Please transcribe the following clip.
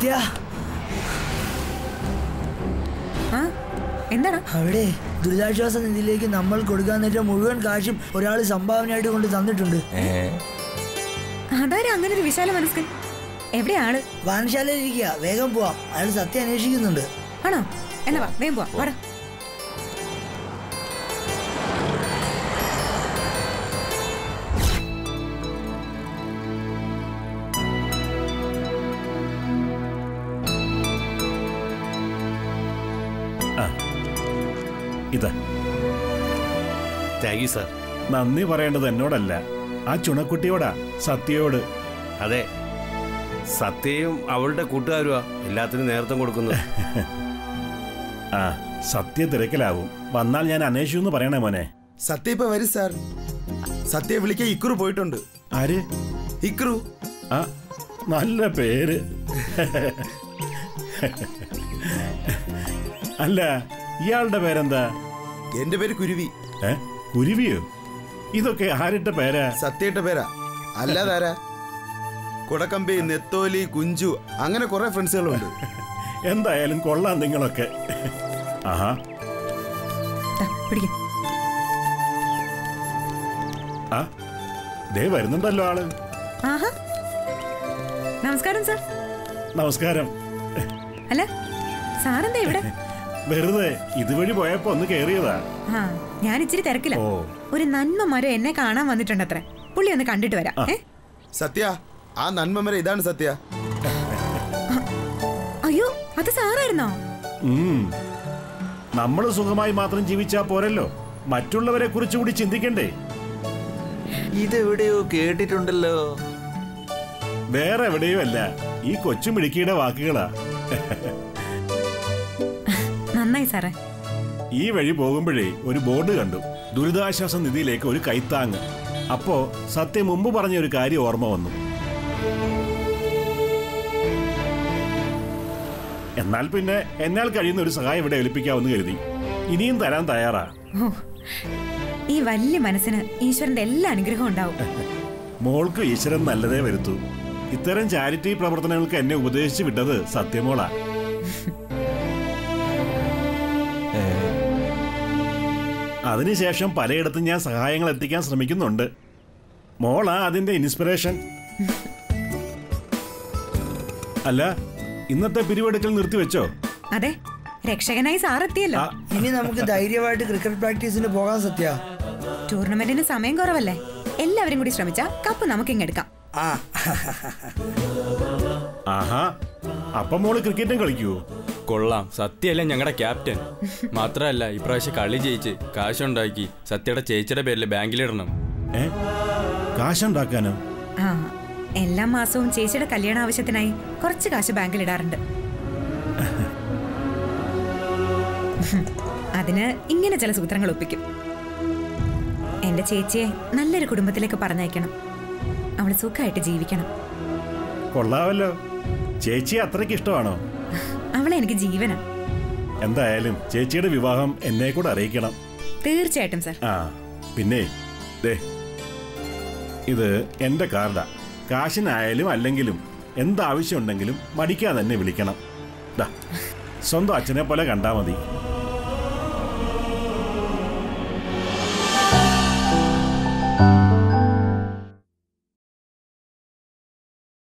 സത്യ ആ എന്താണ് അവിടെ ദുരിതാശ്വാസ നിധിയിലേക്ക് നമ്മൾ കൊടുക്കാൻ നേരം മുഴുവൻ കാശും ഒരാൾ സംഭാവനയായിട്ട് കൊണ്ട് തന്നിട്ടുണ്ട് അതാരും അങ്ങനെ ഒരു വിശാല മനസ്കൻ എവിടെയാണ് വായനശാലയിൽ ഇരിക്കുക വേഗം പോവാം അയാൾ സത്യം അന്വേഷിക്കുന്നുണ്ട് ആണോ എന്നാ വാ വേഗം പോവാ വാടാ ഇതാ താങ്ക് യു സാർ നന്ദി പറയേണ്ടത് എന്നോടല്ല ആ ചുണക്കുട്ടിയോടാ സത്യയോട് അതെ സത്യയും അവളുടെ കൂട്ടുകാരുവാ എല്ലാത്തിനും നേതൃത്വം കൊടുക്കുന്നത് ആ സത്യ തിരക്കിലാവും വന്നാൽ ഞാൻ അന്വേഷിച്ചു എന്ന് പറയണേ മോനെ സത്യ ഇപ്പൊ വരും സാർ സത്യ വിളിക്കാൻ ഇക്കുറു പോയിട്ടുണ്ട് ആര് ഇക്രു ആ നല്ല പേര് അല്ല ഇയാളുടെ പേരെന്താ എന്റെ പേര് കുരുവി ഏ കുരുവിയോ ഇതൊക്കെ ആരിട്ട പേരാ സത്യയുടെ പേരാ അല്ലാതാരാ കുടക്കമ്പി നെത്തോലി കുഞ്ചു അങ്ങനെ കുറെ ഫ്രണ്ട്സുകളുണ്ട് എന്തായാലും കൊള്ളാം നിങ്ങളൊക്കെ ആഹാ ദാ, പിടിക്ക് ആ ദേ വരുന്നുണ്ടല്ലോ ആള് ആഹാ നമസ്കാരം സാർ നമസ്കാരം അല്ല സാറെന്താ ഇവിടെ വെറുതെ ഇതുവഴി പോയപ്പോ ഒന്ന് കേറിയതാ ആ ഞാൻ ഇച്ചിരി തിരക്കില്ല ഓ ഒരു നന്മ മരം എന്നെ കാണാൻ വന്നിട്ടുണ്ട് അത്ര പുള്ളി ഒന്ന് കണ്ടിട്ട് വരാം ഏ സത്യ ആ നന്മമര ഇതാണ് സത്യ അയ്യോ അത് സാറായിരുന്നോ ഉം. നമ്മള് സുഖമായി മാത്രം ജീവിച്ചാ പോരല്ലോ മറ്റുള്ളവരെ കുറിച്ച് കൂടി ചിന്തിക്കണ്ടേ ഇതെവിടെയോ കേട്ടിട്ടുണ്ടല്ലോ വേറെ എവിടെയും അല്ല ഈ കൊച്ചുമിടുക്കിയുടെ വാക്കുകളാ നന്നായി സാറേ ഈ വഴി പോകുമ്പോഴേ ഒരു ബോർഡ് കണ്ടു ദുരിതാശ്വാസ നിധിയിലേക്ക് ഒരു കൈത്താങ് അപ്പോ സത്യം മുമ്പ് പറഞ്ഞ ഒരു കാര്യം ഓർമ്മ വന്നു എന്നാൽ പിന്നെ എന്നാൽ കഴിയുന്ന ഒരു സഹായം ഇവിടെ ഏൽപ്പിക്കാമെന്ന് കരുതി ഇനിയും തരാൻ തയ്യാറാ ഓ ഈ വലിയ മനസ്സിന് ഈശ്വരന്റെ എല്ലാ അനുഗ്രഹവും ഉണ്ടാവും മോൾക്ക് ഈശ്വരൻ നല്ലതേ വരുത്തൂ ഇത്തരം ചാരിറ്റി പ്രവർത്തനങ്ങൾക്ക് എന്നെ ഉപദേശിച്ചു വിട്ടത് സത്യമോളാ അതിനുശേഷം പലയിടത്തും ഞാൻ സഹായങ്ങൾ എത്തിക്കാൻ ശ്രമിക്കുന്നുണ്ട് മോളാ അതിന്റെ ഇൻസ്പിറേഷൻ അല്ല ഇന്നത്തെ പിരിവെടുക്കൽ നിർത്തിവെച്ചോ അതെ രക്ഷകനായി സാറെത്തിയല്ലോ ആ, ഇനി നമുക്ക് ധൈര്യമായിട്ട് ക്രിക്കറ്റ് പ്രാക്ടീസിന് പോകാൻ സത്യ ടൂർണമെന്റിന് സമയം കുറവല്ലേ എല്ലാവരും കൂടി ശ്രമിച്ചാ കപ്പ് നമുക്ക് ഇങ്ങെടുക്കാം ആ ആഹാ അപ്പം മോള് ക്രിക്കറ്റും കളിക്കുവോ കൊള്ളാം സത്യല്ലേ ഞങ്ങളുടെ ക്യാപ്റ്റൻ മാത്രമല്ല ഇപ്രാവശ്യം കളി ജയിച്ച് കാശുണ്ടാക്കി സത്യയുടെ ചേച്ചിയുടെ പേരിൽ ബാങ്കിലിടണം ഏ കാശുണ്ടാക്കാനോ ആ എല്ലാ മാസവും ചേച്ചിയുടെ കല്യാണ ആവശ്യത്തിനായി കുറച്ച് കാശ് ബാങ്കിൽ ഇടാറുണ്ട് അതിന് ഇങ്ങനെ ചില സൂത്രങ്ങൾ ഒപ്പിക്കും എന്റെ ചേച്ചിയെ നല്ലൊരു കുടുംബത്തിലേക്ക് പറഞ്ഞയക്കണം അവൾ സുഖമായിട്ട് ജീവിക്കണം കൊള്ളാവല്ലോ ചേച്ചിയെ അത്രയ്ക്ക് ഇഷ്ടമാണോ അവളെ എനിക്ക് ജീവന എന്തായാലും ചേച്ചിയുടെ വിവാഹം എന്നെ കൂടെ അറിയിക്കണം തീർച്ചയായിട്ടും സർ ആ പിന്നെ ദേ ഇത് എന്റെ കാർഡാ കാശിനായാലും അല്ലെങ്കിലും എന്താവശ്യമുണ്ടെങ്കിലും മടിക്കാതെ തന്നെ വിളിക്കണം ദാ സ്വന്തം അച്ഛനെ പോലെ കണ്ടാ മതി